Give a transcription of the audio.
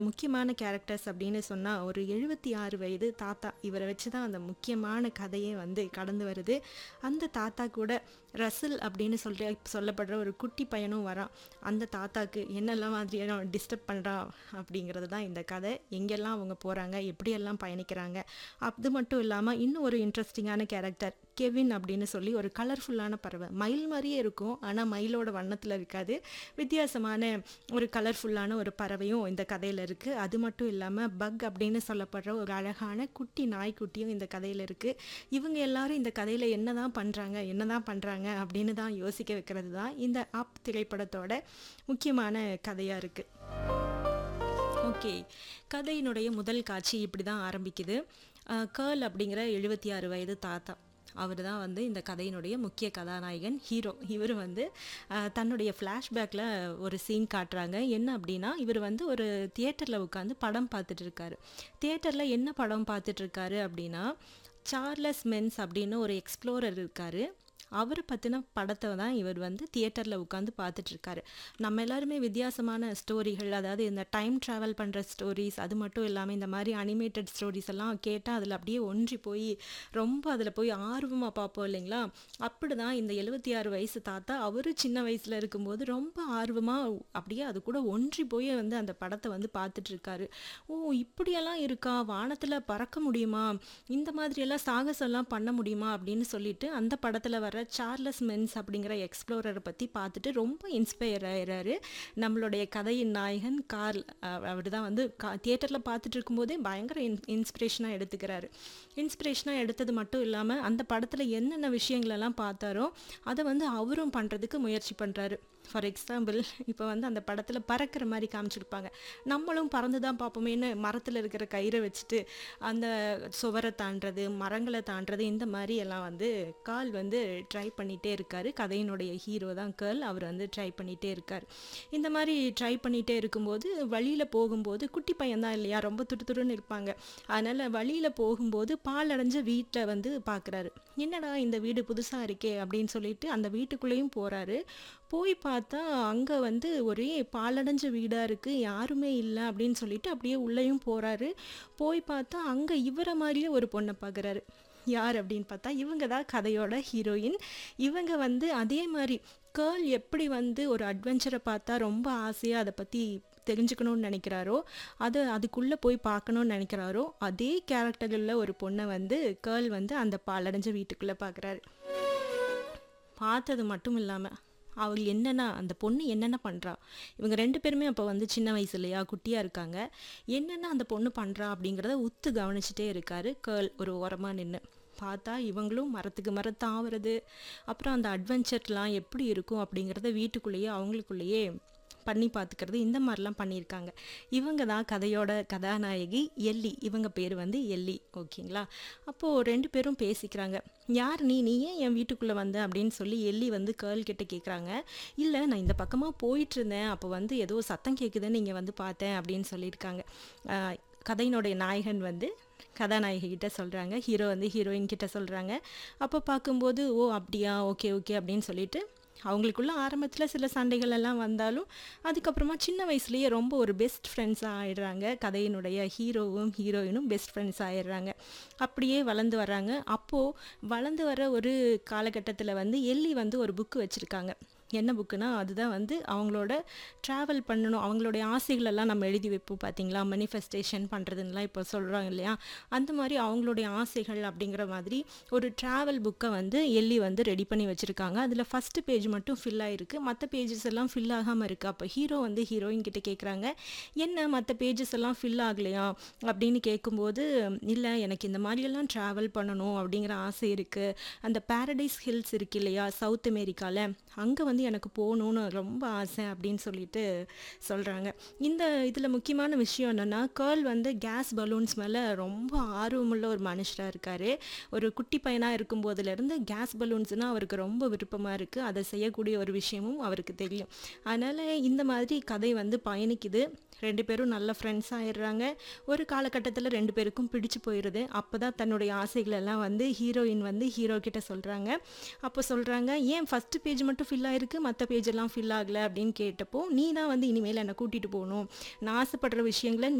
முக்கியமான கேரக்டர்ஸ் அப்படின்னு சொன்னா, ஒரு 76 வயது தாத்தா. இவர வச்சு தான் அந்த முக்கியமான கதையே வந்து கடந்து வருது. அந்த தாத்தா கூட ரசில் அப்படின்னு சொல்ற சொல்லப்படுற ஒரு குட்டி பையனும் வரான். அந்த தாத்தாக்கு என்னெல்லாம் மாதிரியான டிஸ்டர்ப் பண்றான் அப்படிங்கிறது தான் இந்த கதை. எங்கெல்லாம் அவங்க போறாங்க, எப்படியெல்லாம் பயணிக்கிறாங்க. அது மட்டும் இல்லாம இன்னும் ஒரு இன்ட்ரஸ்டிங்கான கேரக்டர் கெவின் அப்படின்னு சொல்லி ஒரு கலர்ஃபுல்லான பறவை. மயில் மாரியே இருக்கும். ஆனா மயிலோட வண்ணத்துல இருக்காது. வித்தியாசமான ஒரு கலர்ஃபுல்லான ஒரு பறவையும் இந்த கதையில இருக்கு. அது மட்டும் இல்லாம பக் அப்படின்னு சொல்லப்படுற ஒரு அழகான குட்டி நாய்க்குட்டியும் இந்த கதையில இருக்கு. இவங்க எல்லாரும் இந்த கதையில என்னதான் பண்றாங்க, என்னதான் பண்றாங்க அப்படின்னு தான் யோசிக்க வைக்கிறது தான் இந்த அப் திரைப்படத்தோட முக்கியமான கதையா இருக்கு. ஓகே. கதையினுடைய முதல் காட்சி இப்படி தான் ஆரம்பிக்குது. அ கர்ல் அப்படிங்கிற 76 வயது தாத்தா. அவரு தான் வந்து இந்த கதையினுடைய முக்கிய கதாநாயகன், ஹீரோ. இவரு வந்து அ தன்னுடைய ஃப்ளாஷ்பேக்ல ஒரு சீன் காட்டுறாங்க. என்ன அப்படின்னா, இவரு வந்து ஒரு தியேட்டர்ல உட்காந்து படம் பார்த்துட்டு இருக்காரு. தியேட்டர்ல என்ன படம் பார்த்துட்டு இருக்காரு அப்படின்னா, சார்லஸ் மென்ஸ் அப்படின்னு ஒரு எக்ஸ்ப்ளோரர் இருக்காரு. அவர பத்தின படத்த தான் இவர் வந்து தியேட்டர்ல உட்காந்து பார்த்துட்டு இருக்காரு. நம்ம எல்லாருமே வித்தியாசமான ஸ்டோரிகள், அதாவது இந்த டைம் டிராவல் பண்ற ஸ்டோரீஸ், அது மட்டும் இல்லாம இந்த மாரி அனிமேட்டட் ஸ்டோரீஸ் எல்லாம் கேட்டா அதில அப்படியே ஒன்றி போய் ரொம்ப அதில போய் ஆர்வமா பார்ப்போம் இல்லைங்களா? அப்படிதான் இந்த 76 வயசு தாத்தா அவரு சின்ன வயசுல இருக்கும்போது ரொம்ப ஆர்வமா அப்படியே அது கூட ஒன்றி போய் வந்து அந்த படத்த வந்து பார்த்துட்டு இருக்காரு. ஓ! இப்படியெல்லாம் இருக்கா? வானத்தில பறக்க முடியுமா? இந்த மாதிரியெல்லாம் சாகசம்லாம் பண்ண முடியுமா? அப்படின்னு சொல்லிட்டு அந்த படத்தில வர சார்லஸ் மென்ஸ் அப்படிங்கிற எக்ஸ்ப்ளோரர பத்தி பார்த்துட்டு ரொம்ப இன்ஸ்பயர் ஆயிறாரு. நம்மளுடைய கதையின் நாயகன் கார்ல். அ அவரு தான் வந்து க தியேட்டர்ல பார்த்துட்டு இருக்கும்போதே பயங்கர இன் இன்ஸ்பிரேஷனா எடுத்துக்கிறாரு. இன்ஸ்பிரேஷனா எடுத்தது மட்டும் இல்லாம, அந்த படத்தில என்னென்ன விஷயங்களெல்லாம் பார்த்தாரோ, அத வந்து அவரும் பண்றதுக்கு முயற்சி பண்றாரு. ஃபார் எக்ஸாம்பிள் இப்ப வந்து அந்த படத்தில பறக்கிற மாரி காமிச்சிருப்பாங்க. நம்மளும் பறந்து தான் பார்ப்போமேன்னு மரத்தில இருக்கிற கயிற வச்சுட்டு, அந்த சுவர தாண்டுறது, மரங்கள தாண்டுறது இந்த மாரி எல்லாம் வந்து கார்ல் வந்து ட்ரை பண்ணிட்டே இருக்காரு. கதையினுடைய ஹீரோ தான் கர்ல். அவரு வந்து ட்ரை பண்ணிட்டே இருக்காரு. இந்த மாரி ட்ரை பண்ணிட்டே இருக்கும்போது, வழியில போகும்போது குட்டி பையன் தான் இல்லையா? ரொம்ப துருதுருன்னு இருப்பாங்க. அதனால வழியில போகும்போது பாழடைஞ்ச வீட்ல வந்து பார்க்குறாரு. என்னடா இந்த வீடு புதுசா இருக்கே! அப்படின்னு சொல்லிட்டு அந்த வீட்டுக்குள்ளேயும் போறாரு. போய் பார்த்தா, அங்க வந்து ஒரே பாழடைஞ்ச வீடா இருக்கு. யாருமே இல்ல அப்படின்னு சொல்லிட்டு அப்படியே உள்ளேயும் போறாரு. போய் பார்த்தா, அங்க இவர மாரியே ஒரு பொண்ண பார்க்குறாரு. யார் அப்படின்னு பார்த்தா, இவங்க தான் கதையோட ஹீரோயின். இவங்க வந்து அதே மாரி கர்ல் எப்படி வந்து ஒரு அட்வென்ச்சர பார்த்தா ரொம்ப ஆசையா அத பத்தி தெரிஞ்சுக்கணும்னு நெனைக்கிறாரோ, அத அதுக்குள்ள போய் பார்க்கணும்னு நெனைக்கிறாரோ, அதே கேரக்டர் உள்ள ஒரு பொண்ண வந்து கர்ல் வந்து அந்த பாழடைஞ்ச வீட்டுக்குள்ள பார்க்குறாரு. பார்த்தது மட்டும் இல்லாம, அவள் என்னென்ன அந்த பொண்ணு என்னென்ன பண்றா? இவங்க 2 பேருமே அப்ப வந்து சின்ன வயசு இல்லையா? குட்டியா இருக்காங்க. என்னென்ன அந்த பொண்ணு பண்றா? அப்படிங்கிறத உத்து கவனிச்சுட்டே இருக்காரு கர்ல் ஒரு ஓரமா நின்னு. பார்த்தா இவங்களும் மரத்துக்கு மரம் தாவுறது, அப்புறம் அந்த அட்வென்ச்சர்லாம் எப்படி இருக்கும் அப்படிங்கிறத வீட்டுக்குள்ளேயே அவங்களுக்குள்ளேயே பண்ணி பார்த்துக்கிறது, இந்த மாரிலாம் பண்ணியிருக்காங்க. இவங்க தான் கதையோட கதாநாயகி எல்லி. இவங்க பேரு வந்து எல்லி. ஓகேங்களா? அப்போ 2 பேரும் பேசிக்கிறாங்க. "யார் நீ? நீ ஏன் என் வீட்டுக்குள்ள வந்த?" அப்படின்னு சொல்லி எல்லி வந்து கர்ல் கிட்ட கேட்குறாங்க. "இல்ல நான் இந்த பக்கமா போயிட்டுருந்தேன். அப்போ வந்து ஏதோ சத்தம் கேட்குதுன்னு இங்க வந்து பார்த்தேன்." அப்படின்னு சொல்லியிருக்காங்க. அ கதையினுடைய நாயகன் வந்து கதாநாயகி கிட்ட சொல்றாங்க. ஹீரோ வந்து ஹீரோயின் கிட்ட சொல்றாங்க. அப்ப பார்க்கும்போது, "ஓ! அப்படியா? Okay, okay." அப்படின்னு சொல்லிட்டு அவங்களுக்குள்ள ஆரம்பத்தில சில சண்டைகள் எல்லாம் வந்தாலும், அதுக்கப்புறமா சின்ன வயசுலயே ரொம்ப ஒரு பெஸ்ட் ஃப்ரெண்ட்ஸா ஆயிடுறாங்க. கதையினுடைய ஹீரோவும், ஹீரோயினும் பெஸ்ட் ஃப்ரெண்ட்ஸ் ஆயிடுறாங்க. அப்படியே வளர்ந்து வர்றாங்க. அப்போ வளர்ந்து வர ஒரு காலகட்டத்தில வந்து எல்லி வந்து ஒரு புக் வச்சிருக்காங்க. என்ன புக்குன்னா, அதுதான் வந்து அவங்களோட ட்ராவல் பண்ணணும். அவங்களுடைய ஆசைகளெல்லாம் நம்ம எழுதி வைப்போம் பார்த்தீங்களா? மேனிஃபெஸ்டேஷன் பண்றதுன்னுலாம் இப்போ சொல்றாங்க இல்லையா? அந்த மாரி அவங்களுடைய ஆசைகள் அப்படிங்கிற மாதிரி ஒரு ட்ராவல் புக்க வந்து எல்லி வந்து ரெடி பண்ணி வச்சிருக்காங்க. அதில ஃபர்ஸ்ட் பேஜ் மட்டும் ஃபில் ஆயிருக்கு. மத்த பேஜஸ் எல்லாம் ஃபில் ஆகாம இருக்கு. அப்ப ஹீரோ வந்து ஹீரோயின் கிட்ட கேட்குறாங்க. "என்ன மத்த பேஜஸ் எல்லாம் ஃபில் ஆகலையா?" அப்படின்னு கேட்கும்போது, "இல்ல எனக்கு இந்த மாரியெல்லாம் ட்ராவல் பண்ணணும் அப்படிங்கிற ஆசை இருக்கு. அந்த பாரடைஸ் ஹில்ஸ் இருக்கு இல்லையா? சவுத் அமெரிக்கால, அங்க வந்து எனக்கு போணும்னு ரொம்ப ஆசை." அப்படின்னு சொல்லிட்டு சொல்றாங்க. இந்த இதில முக்கியமான விஷயம் என்னன்னா, கர்ல் வந்து கேஸ் பலூன்ஸ் மேல ரொம்ப ஆர்வமுள்ள ஒரு மனுஷரா இருக்காரு. ஒரு குட்டி பையனா இருக்கும்போதிலிருந்து கேஸ் பலூன்ஸ்னா அவருக்கு ரொம்ப விருப்பமா இருக்கு. அத செய்யக்கூடிய ஒரு விஷயமும் அவருக்கு தெரியும். அதனால இந்த மாதிரி கதை வந்து பயணிக்குது. 2 பேரும் நல்ல ஃப்ரெண்ட்ஸ் ஆயிடுறாங்க. ஒரு காலகட்டத்தில 2 பேருக்கும் பிடிச்சு போயிருது. அப்பதான் தன்னுடைய ஆசைகளெல்லாம் வந்து ஹீரோயின் வந்து ஹீரோ கிட்ட சொல்றாங்க. அப்போ சொல்றாங்க, "ஏன் ஃபர்ஸ்ட் பேஜ் மட்டும் ஃபில் ஆயிருக்கு? எனக்கு மற்ற பேஜ் எல்லாம் ஃபில் ஆகலை அப்படின்னு கேட்டப்போ நீ தான் வந்து இனிமேல் என்னை கூட்டிகிட்டு போகணும் நான் ஆசைப்படுற விஷயங்களை